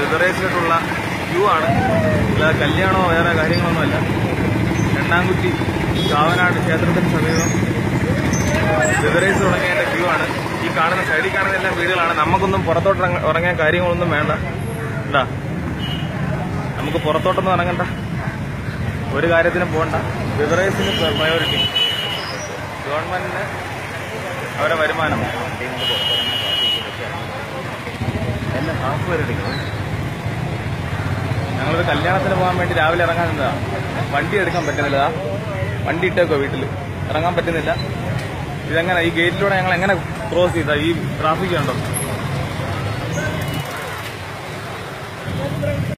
ബെവറേജിലോട്ടുള്ള Q ആണ് അല്ലാതെ കല്യാണമോ വേറെ കാര്യങ്ങളൊന്നുമല്ല രണ്ടാംകുറ്റി കാവനാട് ക്ഷേത്രത്തിന് സമീപം ബെവറേജ് തുടങ്ങിയതിന്റെ ക്യൂ ആണ് ഈ കാണുന്ന സൈഡിൽ കാണുന്ന എല്ലാം വീടുകളാണ് നമുക്കൊന്നും പുറത്തോട്ട് ഇറങ്ങ- ഇറങ്ങാൻ കാര്യങ്ങളൊന്നും വേണ്ട എന്താ നമുക്ക് പുറത്തോട്ടൊന്നും ഇറങ്ങണ്ട ഒരു കാര്യത്തിനും പോകണ്ട ബിവറേജിന് പ്രയോറിറ്റി ഗവൺമെന്റിന് അവരെ വരുമാനം എന്നെ ഹാഫ് വരെ എടുക്കണം ഞങ്ങളൊരു കല്യാണത്തിന് പോകാൻ വേണ്ടി രാവിലെ ഇറങ്ങാൻ എന്താ വണ്ടി എടുക്കാൻ പറ്റുന്നില്ല ദാ, വണ്ടി ഇട്ടേക്കോ വീട്ടിൽ ഇറങ്ങാൻ പറ്റുന്നില്ല ഇതെങ്ങനെ ഈ ഗേറ്റിലൂടെ ഞങ്ങൾ എങ്ങനെ ക്രോസ് ചെയ്താ ഈ ട്രാഫിക് ഉണ്ടോ